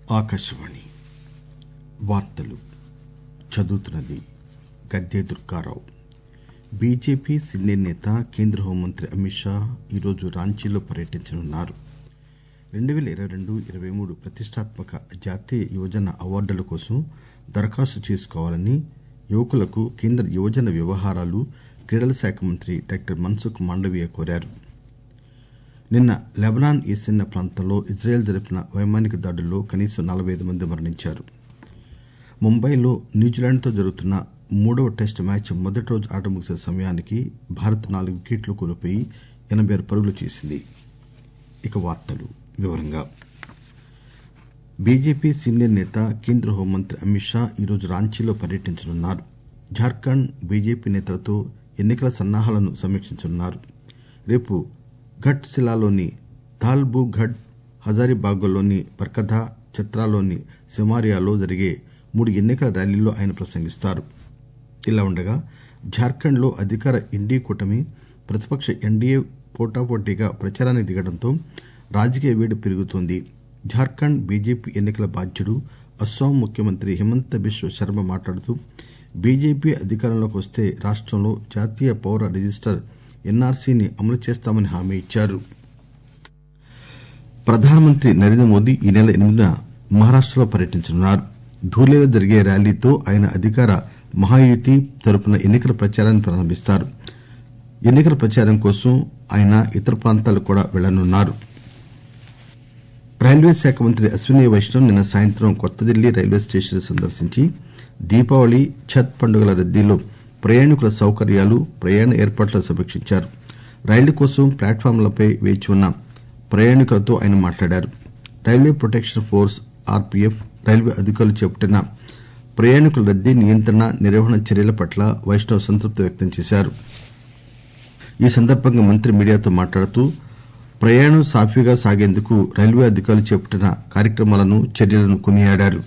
ఆకాశవాణి వార్తలు చదువుతున్నది గద్దె Durgarao BJP senior నేత కేంద్ర హోంమంత్రి అమిత్ షా ఈరోజు రాంచీలో పర్యటించనున్నారు రెండు పేల ఇరవై రెండు ఇరవై మూడు ప్రతిష్టాత్మక జాతీయ యువజన అవార్డుల కోసం దరఖాస్తు చేసుకోవాలని యువకులకు కేంద్ర యువజన వ్యవహారాలు క్రీడల శాఖ మంత్రి డాక్టర్ మన్సుఖ్ మాండవీయ కోరారు నిన్న లెబనాన్ ఈశాన్య ప్రాంతంలో ఇజ్రాయెల్ జరిపిన వైమానిక దాడుల్లో కనీసం నలబై ఐదు మంది మరణించారు ముంబైలో న్యూజిలాండ్తో జరుగుతున్న మూడవ టెస్టు మ్యాచ్ మొదటి రోజు ఆట ముగిసే సమయానికి భారత్ నాలుగు వికెట్లు కోల్పోయి ఎనబై ఆరు పరుగులు చేసింది ఇక వార్తలు వివరంగా బీజేపీ సీనియర్ నేత కేంద్ర హోంమంత్రి అమిత్ షా ఈరోజు రాంచీలో పర్యటించనున్నారు జార్ఖండ్ బీజేపీ నేతలతో ఎన్నికల సన్నాహాలను సమీక్షించనున్నారు రేపు ఘట్ శిలాలోని తాల్బుఘడ్ హజారీబాగ్లోని బర్కధా చత్రాలోని సెమారియాలో జరిగే మూడు ఎన్నికల ర్యాలీల్లో ఆయన ప్రసంగిస్తారు ఇలా ఉండగా జార్ఖండ్ లో అధికార ఎన్డీఏ కూటమి ప్రతిపక్ష ఎన్డీఏ పోటాపోటీగా ప్రచారానికి దిగడంతో రాజకీయ వేడి పెరుగుతోంది జార్ఖండ్ బీజేపీ ఎన్నికల బాధ్యుడు అస్సాం ముఖ్యమంత్రి హిమంత బిశ్వ శర్మ మాట్లాడుతూ బీజేపీ అధికారంలోకి వస్తే రాష్టంలో జాతీయ పౌర రిజిస్టర్ ఎన్ఆర్సీని అమలు చేస్తామని హామీ ఇచ్చారు ప్రధానమంత్రి నరేంద్ర మోదీ ఈ నెల ఎనిమిదిన మహారాష్టలో పర్యటించనున్నారు ధూలేలో జరిగే ర్యాలీతో ఆయన అధికార మహాయుతి తరపున ఎన్నికల ప్రచారాన్ని ప్రారంభిస్తారు ఎన్నికల ప్రచారం కోసం ఆయన ఇతర ప్రాంతాలకు కూడా వెళ్లనున్నారు రైల్వే శాఖ మంత్రి అశ్విని వైష్ణవ్ నిన్న సాయంత్రం కొత్తదిల్లీ రైల్వే స్టేషన్ సందర్శించి దీపావళి ఛత్ పండుగల రద్దీలో ప్రయాణికుల సౌకర్యాలు ప్రయాణ ఏర్పాట్లను సమీక్షించారు రైళ్ల కోసం ప్లాట్ఫామ్లపై వేచి ఉన్న ప్రయాణికులతో ఆయన మాట్లాడారు railway protection force RPF railway అధికారులు చేపట్టిన ప్రయాణికుల రద్దీ నియంత్రణ నిర్వహణ చర్యల పట్ల వైష్ణవ్ సంతృప్తి వ్యక్తం చేశారు ఈ సందర్భంగా మంత్రి మీడియాతో మాట్లాడుతూ ప్రయాణం సాఫీగా సాగేందుకు రైల్వే అధికారులు చేపట్టిన కార్యక్రమాలను చర్యలను కొనియాడారు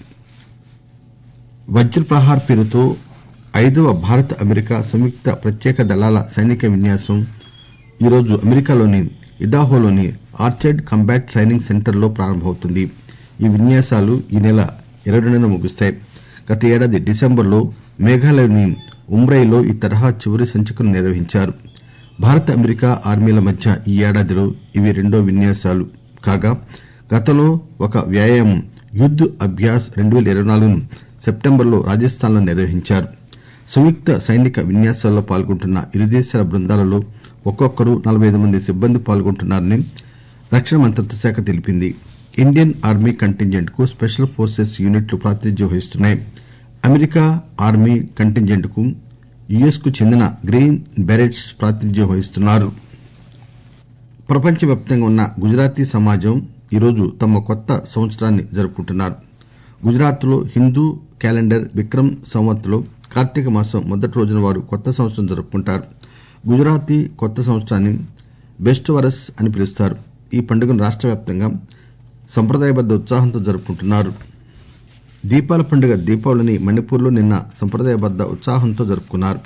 వజ్రప్రహార్ పేరుతో ఐదవ భారత్ అమెరికా సంయుక్త ప్రత్యేక దళాల సైనిక విన్యాసం ఈరోజు అమెరికాలోని ఇదాహోలోని ఆర్చర్డ్ కంబాట్ ట్రైనింగ్ సెంటర్లో ప్రారంభమవుతుంది ఈ విన్యాసాలు ఈ నెల ఇరవై రెండున ముగుస్తాయి గత ఏడాది డిసెంబర్లో మేఘాలయలోని ఉమ్రైలో ఈ తరహా చివరి సంచికను నిర్వహించారు భారత అమెరికా ఆర్మీల మధ్య ఈ ఏడాదిలో ఇవి రెండో విన్యాసాలు కాగా గతంలో ఒక వ్యాయామం యుద్ద అభ్యాస్ రెండు పేల ఇరవై నాలుగును సెప్టెంబర్లో రాజస్థాన్లో నిర్వహించారు సంయుక్త సైనిక విన్యాసాల్లో పాల్గొంటున్న ఇరు దేశాల బృందాలలో ఒక్కొక్కరు నలబై ఐదు మంది సిబ్బంది పాల్గొంటున్నారని రక్షణ మంత్రిత్వ శాఖ తెలిపింది ఇండియన్ ఆర్మీ కంటింజెంట్ కు స్పెషల్ ఫోర్సెస్ యూనిట్లు ప్రాతినిధ్యం వహిస్తున్నాయి అమెరికా ఆర్మీ కంటింజెంట్ కు యుఎస్ కు చెందిన గ్రీన్ బెరెట్స్ ప్రాతినిధ్యం వహిస్తున్నారు ప్రపంచవ్యాప్తంగా ఉన్న గుజరాతీ సమాజం ఈరోజు తమ కొత్త సంవత్సరాన్ని జరుపుకుంటున్నారు గుజరాత్ లో హిందూ క్యాలెండర్ విక్రమ్ సంవత్ లో కార్తీక మాసం మొదటి రోజున వారు కొత్త సంవత్సరం జరుపుకుంటారు గుజరాతీ కొత్త సంవత్సరాన్ని బెస్ట్ వరస్ అని పిలుస్తారు ఈ పండుగను రాష్ట్ర వ్యాప్తంగా సంప్రదాయబద్ద ఉత్సాహంతో జరుపుకుంటున్నారు దీపాల పండుగ దీపావళిని మణిపూర్లో నిన్న సంప్రదాయబద్ద ఉత్సాహంతో జరుపుకున్నారు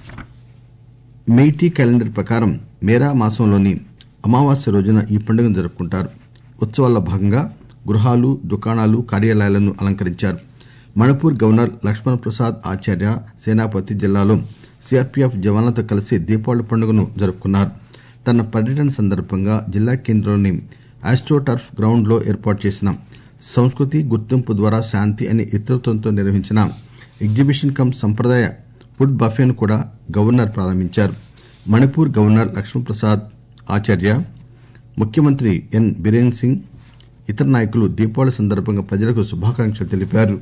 మెయిటీ క్యాలెండర్ ప్రకారం మేరా మాసంలోని అమావాస్య రోజున ఈ పండుగను జరుపుకుంటారు ఉత్సవాల్లో భాగంగా గృహాలు దుకాణాలు కార్యాలయాలను అలంకరించారు మణిపూర్ గవర్నర్ లక్ష్మణ్ ప్రసాద్ ఆచార్య సేనాపతి జిల్లాలో సిఆర్పీఎఫ్ జవాన్లతో కలిసి దీపావళి పండుగను జరుపుకున్నారు తన పర్యటన సందర్భంగా జిల్లా కేంద్రంలోని ఆస్ట్రోటర్ఫ్ గ్రౌండ్ లో ఏర్పాటు చేసిన సంస్కృతి గుర్తింపు ద్వారా శాంతి అనే ఇతివృత్తంతో నిర్వహించిన ఎగ్జిబిషన్ కమ్ సంప్రదాయ ఫుడ్ బఫేను కూడా గవర్నర్ ప్రారంభించారు మణిపూర్ గవర్నర్ లక్ష్మణ్ప్రసాద్ ఆచార్య ముఖ్యమంత్రి ఎన్ బిరేన్ సింగ్ ఇతర నాయకులు దీపావళి సందర్భంగా ప్రజలకు శుభాకాంక్షలు తెలిపారు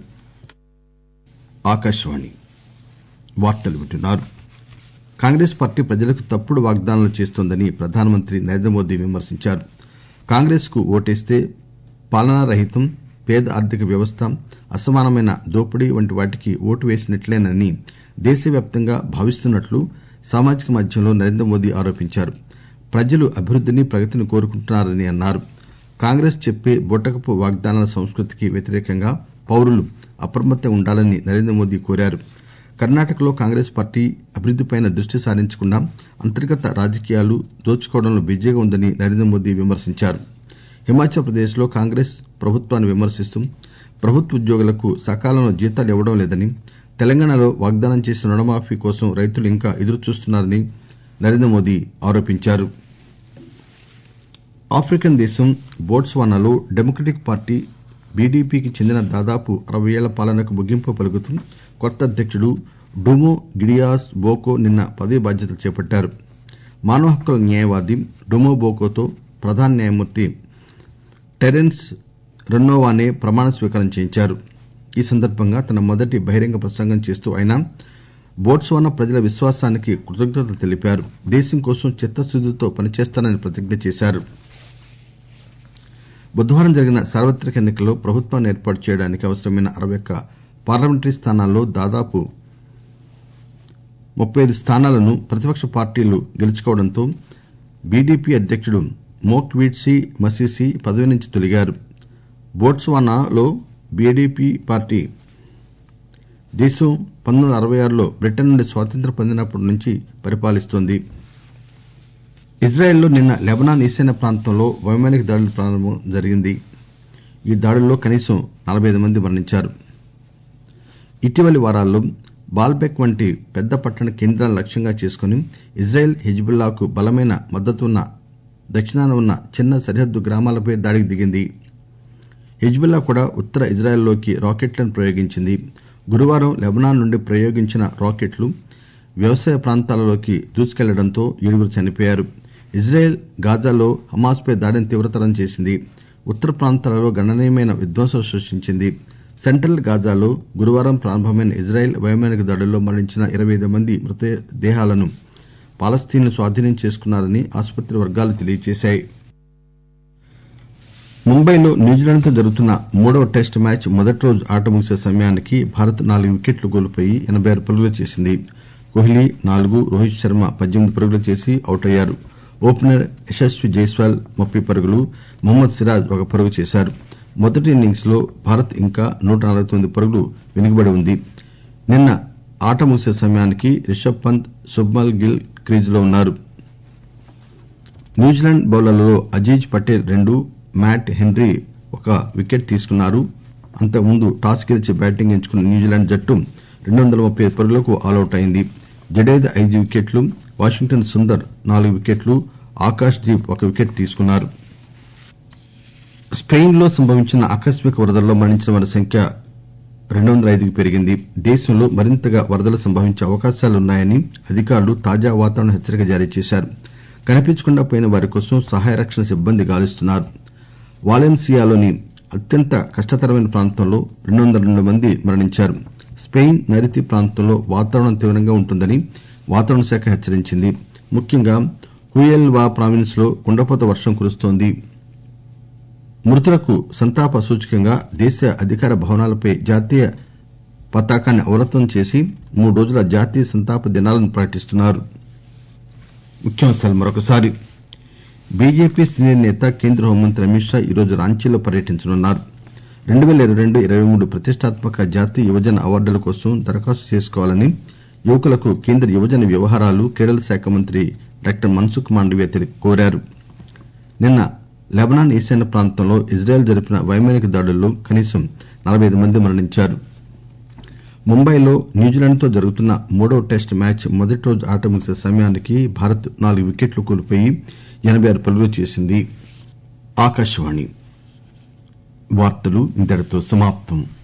ఆకాశవాణి వార్తలు వింటున్నారు కాంగ్రెస్ పార్టీ ప్రజలకు తప్పుడు వాగ్దానాలు చేస్తోందని ప్రధానమంత్రి నరేంద్ర మోదీ విమర్శించారు కాంగ్రెస్ కు ఓటేస్తే పాలనారహితం పేద ఆర్థిక వ్యవస్థ అసమానమైన దోపిడీ వంటి వాటికి ఓటు వేసినట్లేనని దేశవ్యాప్తంగా భావిస్తున్నట్లు సామాజిక మాధ్యమంలో నరేంద్ర మోదీ ఆరోపించారు ప్రజలు అభివృద్దిని ప్రగతిని కోరుకుంటున్నారని అన్నారు కాంగ్రెస్ చెప్పే బూటకపు వాగ్దానాల సంస్కృతికి వ్యతిరేకంగా పౌరులు అప్రమత్తంగా ఉండాలని నరేంద్ర మోదీ కోరారు కర్ణాటకలో కాంగ్రెస్ పార్టీ అభివృద్దిపై దృష్టి సారించకుండా అంతర్గత రాజకీయాలు దోచుకోవడంలో బిజీగా ఉందని నరేంద్ర మోదీ విమర్శించారు హిమాచల్ ప్రదేశ్ లో కాంగ్రెస్ ప్రభుత్వాన్ని విమర్శిస్తూ ప్రభుత్వ ఉద్యోగులకు సకాలంలో జీతాలు ఇవ్వడం లేదని తెలంగాణలో వాగ్దానం చేసిన రుణమాఫీ కోసం రైతులు ఇంకా ఎదురుచూస్తున్నారని నరేంద్ర మోదీ ఆరోపించారు ఆఫ్రికన్ దేశం బోట్స్వానాలో డెమోక్రటిక్ పార్టీ బీడీపీకి చెందిన దాదాపు అరవై ఏళ్ల పాలనకు ముగింపు పలుకుతూ కొత్త అధ్యక్షుడు డుమో గిడియాస్ బోకో నిన్న పదవీ బాధ్యతలు చేపట్టారు మానవ హక్కుల న్యాయవాది డుమో బోకోతో ప్రధాన న్యాయమూర్తి టెరెన్స్ రెన్నోవానే ప్రమాణ స్వీకారం చేయించారు ఈ సందర్భంగా తన మొదటి బహిరంగ ప్రసంగం చేస్తూ ఆయన బోట్స్వానా ప్రజల విశ్వాసానికి కృతజ్ఞతలు తెలిపారు దేశం కోసం చిత్తశుద్దితో పనిచేస్తానని ప్రతిజ్ఞ చేశారు బుధవారం జరిగిన సార్వత్రిక ఎన్నికల్లో ప్రభుత్వాన్ని ఏర్పాటు చేయడానికి అవసరమైన అరవై ఒక్క పార్లమెంటరీ స్థానాల్లో దాదాపు ముప్పై ఐదు స్థానాలను ప్రతిపక్ష పార్టీలు గెలుచుకోవడంతో బీడీపీ అధ్యక్షుడు మోక్వీట్సీ మసీసీ పదవి నుంచి తొలగారు బోట్స్వానాలో బీడీపీ పార్టీ దేశం పంతొమ్మిది వందల అరవై ఆరులో బ్రిటన్ నుండి స్వాతంత్ర్యం పొందినప్పటి నుంచి పరిపాలిస్తోంది ఇజ్రాయెల్లో నిన్న లెబనాన్ ఈశాన్య ప్రాంతంలో వైమానిక దాడులు ప్రారంభం జరిగింది ఈ దాడుల్లో కనీసం నలభై ఐదు మంది మరణించారు ఇటీవలి వారాల్లో బాల్బెక్ వంటి పెద్ద పట్టణ కేంద్రాలను లక్ష్యంగా చేసుకుని ఇజ్రాయెల్ హిజ్బుల్లాకు బలమైన మద్దతు ఉన్న దక్షిణాన ఉన్న చిన్న సరిహద్దు గ్రామాలపై దాడికి దిగింది హిజ్బుల్లా కూడా ఉత్తర ఇజ్రాయెల్లోకి రాకెట్లను ప్రయోగించింది గురువారం లెబనాన్ నుండి ప్రయోగించిన రాకెట్లు వ్యవసాయ ప్రాంతాలలోకి దూసుకెళ్లడంతో ఏడుగురు చనిపోయారు ఇజ్రాయెల్ గాజాలో హమాస్పై దాడిని తీవ్రతరం చేసింది ఉత్తర ప్రాంతాలలో గణనీయమైన విధ్వంసం సృష్టించింది సెంట్రల్ గాజాలో గురువారం ప్రారంభమైన ఇజ్రాయెల్ వైమానిక దాడుల్లో మరణించిన ఇరవై ఐదు మంది మృతదేహాలను పాలస్తీన్లు స్వాధీనం చేసుకున్నారని ఆసుపత్రి వర్గాలు తెలియజేశాయి ముంబైలో న్యూజిలాండ్తో జరుగుతున్న మూడవ టెస్ట్ మ్యాచ్ మొదటి రోజు ఆట ముగిసే సమయానికి భారత్ నాలుగు వికెట్లు కోల్పోయి ఎనబై ఆరు పరుగులు చేసింది కోహ్లీ నాలుగు రోహిత్ శర్మ పద్దెనిమిది పరుగులు చేసి అవుట్ అయ్యారు ఓపెనర్ యశస్వి జైస్వాల్ ముప్పై పరుగులు మహమ్మద్ సిరాజ్ ఒక పరుగు చేశారు మొదటి ఇన్నింగ్స్ లో భారత్ ఇంకా నూట నలభై తొమ్మిది పరుగులు వెనుకబడి ఉంది నిన్న ఆట ముగిసే సమయానికి రిషబ్ పంత్ శుభ్మల్ గిల్ క్రీజులో ఉన్నారు న్యూజిలాండ్ బౌలర్లలో అజీజ్ పటేల్ రెండు మ్యాట్ హెన్రీ ఒక వికెట్ తీసుకున్నారు అంతకుముందు టాస్ గెలిచి బ్యాటింగ్ ఎంచుకున్న న్యూజిలాండ్ జట్టు రెండు వందల ముప్పై ఐదు పరుగులకు ఆలౌట్ అయింది జడేజా ఐదు వికెట్లు వాషింగ్టన్ సుందర్ నాలుగు వికెట్లు ఆకాశ్ దీప్ ఒక వికెట్ తీసుకున్నారు స్పెయిన్ లో సంభవించిన ఆకస్మిక వరదల్లో మరణించిన వారి సంఖ్య రెండు వందల ఐదుకు పెరిగింది దేశంలో మరింతగా వరదలు సంభవించే అవకాశాలున్నాయని అధికారులు తాజా వాతావరణ హెచ్చరిక జారీ చేశారు కనిపించకుండా పోయిన వారి కోసం సహాయ రక్షణ సిబ్బంది గాలిస్తున్నారు వాలెన్సియాలోని అత్యంత కష్టతరమైన ప్రాంతంలో రెండు వందల రెండు మంది మరణించారు స్పెయిన్ నైరుతి ప్రాంతంలో వాతావరణం తీవ్రంగా ఉంటుందని వాతావరణ శాఖ హెచ్చరించింది ముఖ్యంగా హుయెల్వా ప్రావిన్స్ లో కుండపోత వర్షం కురుస్తోంది మృతులకు సంతాప సూచకంగా దేశ అధికార భవనాలపై జాతీయ పతాకాన్ని అవనతం చేసి మూడు రోజుల జాతీయ సంతాప దినాలను ప్రకటిస్తున్నారు ముఖ్యాంశాలు మరొకసారి బీజేపీ సీనియర్ నేత కేంద్ర హోంమంత్రి అమిత్ షా ఈరోజు రాంచీలో పర్యటించనున్నారు రెండు పేల ఇరవై రెండు ఇరవై మూడు ప్రతిష్టాత్మక జాతీయ యువజన అవార్డుల కోసం దరఖాస్తు చేసుకోవాలని యువకులకు కేంద్ర యువజన వ్యవహారాలు క్రీడల శాఖ మంత్రి డాక్టర్ మన్సుఖ్ మాండవీయ కోరారు నిన్న లెబనాన్ ఈశాన్య ప్రాంతంలో ఇజ్రాయెల్ జరిపిన వైమానిక దాడుల్లో కనీసం నలభై ఐదు మంది మరణించారు ముంబైలో న్యూజిలాండ్తో జరుగుతున్న మూడవ టెస్ట్ మ్యాచ్ మొదటి రోజు ఆట ముగిసే సమయానికి భారత్ నాలుగు వికెట్లు కోల్పోయి ఎనబై ఆరు పరుగులు చేసింది ఆకాశవాణి వార్తలు ఇంతటితో సమాప్తం